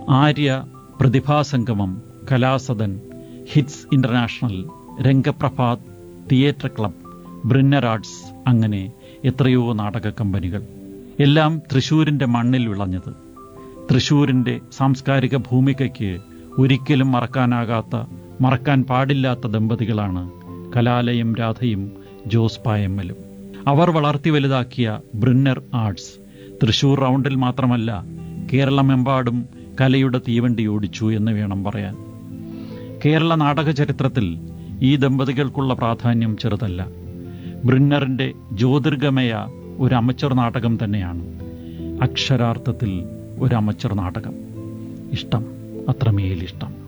Arya Prathibhasangamam Kalasadan hits international Rangaprabhat theatre club ബ്രിന്നർ arts അങ്ങനെ എത്രയോ നാടക കമ്പനികൾ എല്ലാം തൃശൂരിന്റെ മണ്ണിൽ വിളഞ്ഞത് തൃശൂരിന്റെ സാംസ്കാരിക ഭൂമികയ്ക്ക് ഒരിക്കലും മറക്കാനാകാത്ത മറക്കാൻ പാടില്ലാത്ത ദമ്പതികളാണ് കലാലയം രാധയും ജോസ് പായമ്മലും അവർ വളർത്തി വലുതാക്കിയ ബ്രിന്നർ ആർട്സ് തൃശൂർ റൗണ്ടിൽ മാത്രമല്ല കേരളമെമ്പാടും കലയുടെ തീവണ്ടി ഓടിച്ചു എന്ന് വേണം പറയാൻ കേരള നാടക ചരിത്രത്തിൽ ഈ ദമ്പതികൾക്കുള്ള പ്രാധാന്യം ചെറുതല്ല ബ്രിന്നറിന്റെ ജ്യോതിർഗമയ ഒരു അമച്ചർ നാടകം തന്നെയാണ് അക്ഷരാർത്ഥത്തിൽ ഒരു അമച്ചർ നാടകം ഇഷ്ടം അത്രമേൽ ഇഷ്ടം